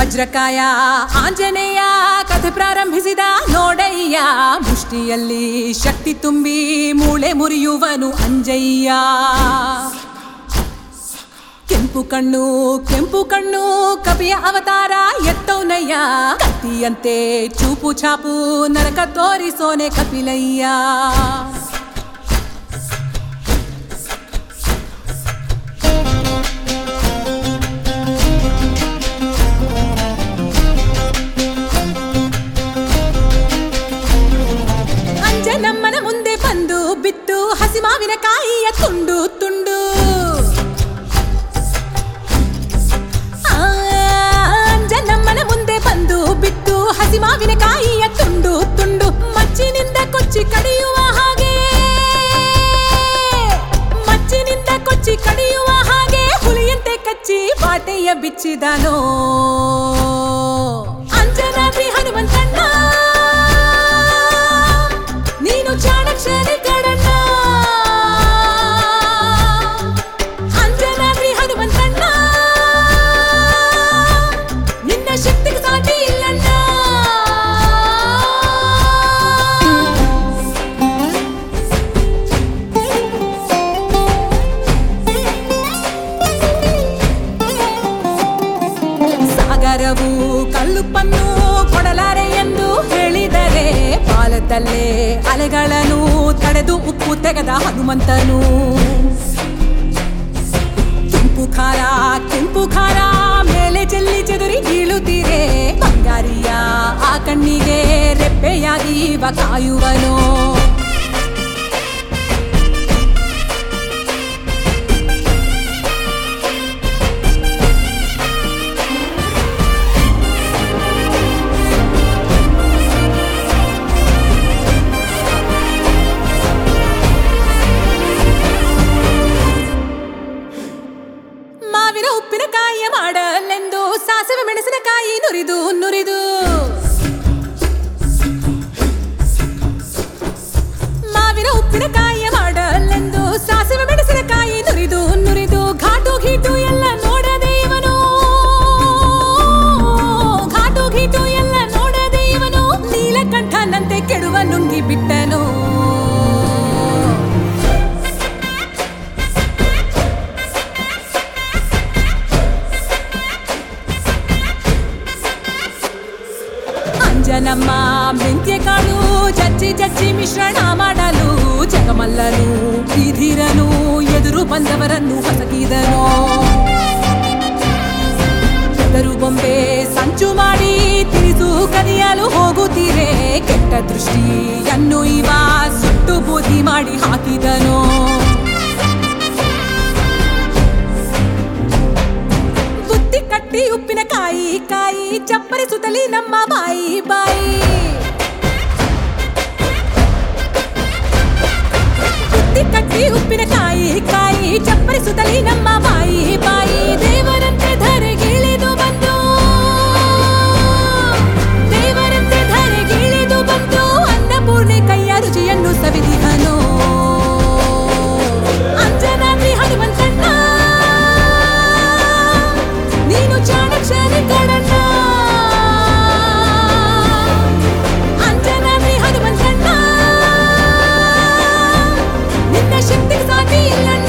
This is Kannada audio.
ವಜ್ರಕಾಯ ಆಂಜನೇಯ ಕಥೆ ಪ್ರಾರಂಭಿಸಿದ ನೋಡಯ್ಯ ಮುಷ್ಟಿಯಲ್ಲಿ ಶಕ್ತಿ ತುಂಬಿ ಮೂಳೆ ಮುರಿಯುವನು ಅಂಜಯ್ಯ ಕೆಂಪು ಕಣ್ಣು ಕೆಂಪು ಕಣ್ಣು ಕಪಿಯ ಅವತಾರ ಎತ್ತೌನಯ್ಯ ಕತ್ತಿಯಂತೆ ಚೂಪು ಛಾಪು ನರಕ ತೋರಿಸೋನೆ ಕಪಿಲಯ್ಯ ಅಂಜನಮ್ಮನ ಮುಂದೆ ಬಂದು ಬಿತ್ತು ಹಸಿ ಮಾವಿನ ಕಾಯಿಯ ತುಂಡು ತುಂಡು ಆ, ಅಂಜನಮ್ಮನ ಮುಂದೆ ಬಂದು ಬಿತ್ತು ಹಸಿ ಮಾವಿನ ಕಾಯಿಯ ತುಂಡು ತುಂಡು ಮಚ್ಚಿನಿಂದ ಕೊಚ್ಚಿ ಕಡಿಯುವ ಹಾಗೆ ಮಚ್ಚಿನಿಂದ ಕೊಚ್ಚಿ ಕಡಿಯುವ ಹಾಗೆ ಹುಲಿಯಂತೆ ಕಚ್ಚಿ ಬಾಟೆಯ ಬಿಚ್ಚಿದನೋ ಅಂಜನಾದ್ರಿ ಹನುಮಂತಣ್ಣ ನೀನು ಚಾಣಕ್ಷರಿ ಕಡಣ್ಣ ಅಂಜನಾದ್ರಿ ಹನುಮಂತಣ್ಣ ನಿನ್ನ ಶಕ್ತಿಗೆ ಸಾಟಿ ಇಲ್ಲಣ್ಣ ಸಾಗರವು ಕಲ್ಲುಪ್ಪನ್ನು ಕೊಡಲಾರೆ ಎಂದು ಹೇಳಿದರೆ ಪಾಲದಲ್ಲೇ ಅಲೆಗಳನ್ನು ತಡೆದು ಉಪ್ಪು ತೆಗೆದ ಹನುಮಂತನು ಕೆಂಪು ಖಾರ ಕೆಂಪು ಖಾರ ಮೇಲೆ ಚೆಲ್ಲಿ ಚೆದುರಿ ಬೀಳುತ್ತೀರೆ ಬಂಗಾರಿಯ ಆ ಕಣ್ಣಿಗೆ ರೆಪ್ಪೆಯಾಗಿ ಇವ ಕಾಯುವನು ಮಾವಿನ ಉಪ್ಪಿನಕಾಯಿಯ ಮಾಡಲೆಂದು ಸಾಸಿವೆ ಮೆಣಸಿನಕಾಯಿ ನುರಿದು ನುರಿದು ಮಾವಿನ ಉಪ್ಪಿನಕಾಯಿಯ ಮಾಡಲೆಂದು ಸಾಸಿವೆ ಮೆಣಸಿನಕಾಯಿ ನುರಿದು ನುರಿದು ಘಾಟು ಗೀಟು ಎಲ್ಲ ನೋಡದೆ ಇವನು ಘಾಟು ಗೀಟು ಎಲ್ಲ ನೋಡದೆ ಇವನು ನೀಲಕಂಠನಂತೆ ಕೆಡುವ ನುಂಗಿ ಬಿಟ್ಟನು ಅಂಜನಮ್ಮ ಮೆಂತ್ಯ ಕಾಳು ಚಚ್ಚಿ ಚಚ್ಚಿ ಮಿಶ್ರಣ ಮಾಡಲು ಜಗಮಲ್ಲನು ಈ ಧೀರನು ಎದುರು ಬಂದವರನ್ನು ಹೊಸಕಿದನು ಎದರು ಬೊಂಬೆ ಸಂಚು ಮಾಡಿ ತಿರಿದು ಕದಿಯಲು ಹೋಗುತ್ತೀರೆ ಕೆಟ್ಟ ದೃಷ್ಟಿಯನ್ನು ಇವ ಸುಟ್ಟು ಬೂದಿ ಮಾಡಿ ಹಾಕಿದನು ಬುತ್ತಿ ಕಟ್ಟಿ ಉಪ್ಪಿನಕಾಯಿ ಕಾಯಿ ಚಪ್ಪರಿಸುತ್ತಲಿ ನಮ್ಮ ಬಾಯಿ ಬಾಯಿ ಬುತ್ತಿ ಕಟ್ಟಿ ಉಪ್ಪಿನಕಾಯಿ ಕಾಯಿ ಚಪ್ಪರಿಸುತ್ತಲಿ ನಮ್ಮ ಬಾಯಿ ಬಾಯಿ ದೇವರಂತೆ ಧರೆಗಿಳಿದು ಬಂದು ದೇವರಂತೆ ಧರೆಗಿಳಿದು ಬಂದು ಅನ್ನಪೂರ್ಣೆ ಕೈಯ ರುಚಿಯನ್ನು ಸವಿದಿಹನು ಅಂಜನಾದ್ರಿ ಹನುಮಂತಣ್ಣ ನೀನು ಚಾಣಕ್ಷರಿ ಕಡಣ್ಣ ಅಂಜನಾದ್ರಿ ಹನುಮಂತಣ್ಣ ನಿನ್ನ ಶಕ್ತಿಗೆ ಸಾಟಿ ಇಲ್ಲಣ್ಣ